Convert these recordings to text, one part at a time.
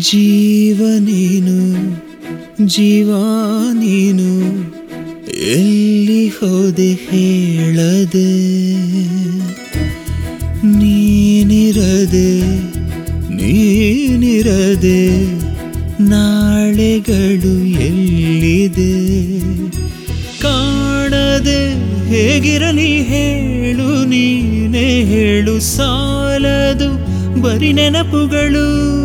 ಜೀವ ನೀನು ಜೀವ ನೀನು ಎಲ್ಲಿ ಹೋದೆ ಹೇಳದೆ ನೀನಿರದೆ ನೀನಿರದೆ ನಾಳೆಗಳು ಎಲ್ಲಿದೆ ಕಾಣದೆ ಹೇಗಿರಲಿ ಹೇಳು ನೀನೇ ಹೇಳು ಸಾಲದು ಬರಿ ನೆನಪುಗಳು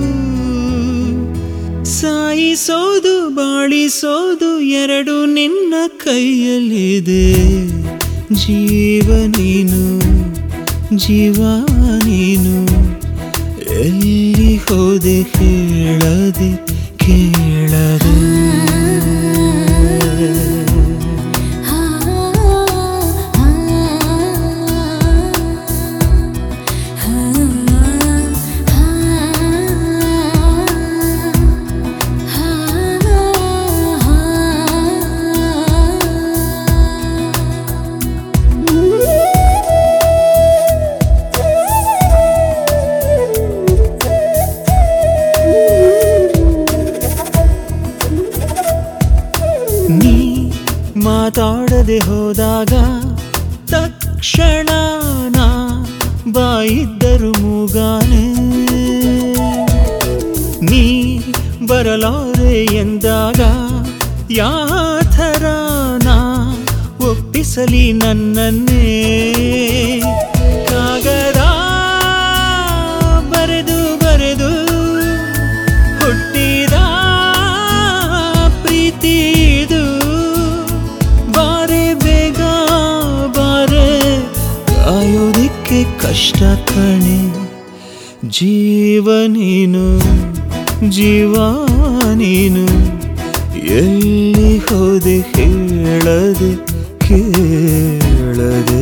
ಸಾಯಿಸೋದು ಬಾಳಿಸೋದು ಎರಡು ನಿನ್ನ ಕೈಯಲ್ಲಿದೆ ಜೀವ ನೀನು ಜೀವ ನೀನು ಎಲ್ಲಿ ಹೋದೆ ಹೇಳದೆ ಕೇಳದೆ ನೀ ಮಾತಾಡದೆ ಹೋದಾಗ ತಕ್ಷಣ ನಾ ಬಾಯಿದ್ದರು ಮೂಗಾನೆ ನೀ ಬರಲಾರೆ ಎಂದಾಗ ಯಾಥರ ನಾ ಒಪ್ಪಿಸಲಿ ನನ್ನನ್ನೇ ಕಾಗದ ಬರೆದು ಬರೆದು ಹುಟ್ಟಿದ ಪ್ರೀತಿ ಇದು ಬಾರೆ ಬೇಗ ಬಾರೆ ಕಾಯೋದಿಕ್ಕೆ ಕಷ್ಟ ಕಣೆ ಜೀವ ನೀನು ಜೀವ ನೀನು ಎಲ್ಲಿ ಹೋದೆ ಹೇಳದೆ ಕೇಳದೆ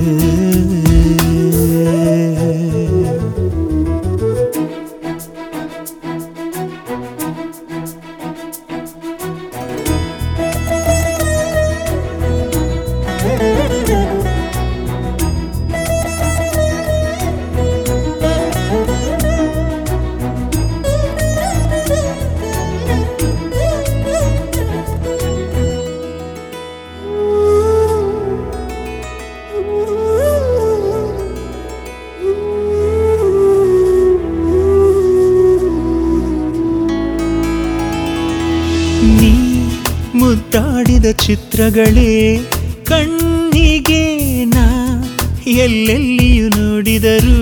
ನೀ ಮುದ್ದಾಡಿದ ಚಿತ್ರಗಳೇ ಕಣ್ಣಿಗೆ ನಾ ಎಲ್ಲೆಲ್ಲಿಯೂ ನೋಡಿದರು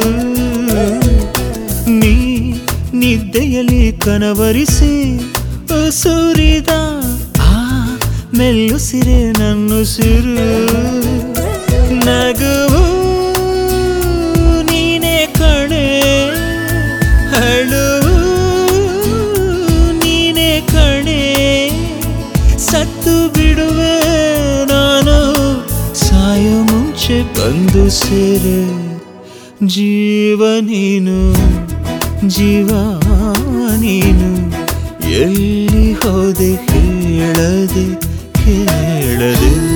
ನೀ ನಿದ್ದೆಯಲ್ಲಿ ಕನವರಿಸಿ ಸುರಿದ ಆ ಮೆಲ್ಲುಸಿರೆ ನನ್ನುಸಿರು ನಗುವು ನೀನೇ ಕಣೆ ಅಳುವು ನೀನೇ ಕಣೆ ಸತ್ತು ಬಿಡುವೆ ನಾನು ಸಾಯೋ ಮುಂಚೆ ಬಂದು ಸೇರೆ ಜೀವ ನೀನು ಜೀವ ನೀನು ಎಲ್ಲಿ ಹೋದೆ ಹೇಳದೆ ಕೇಳದೆ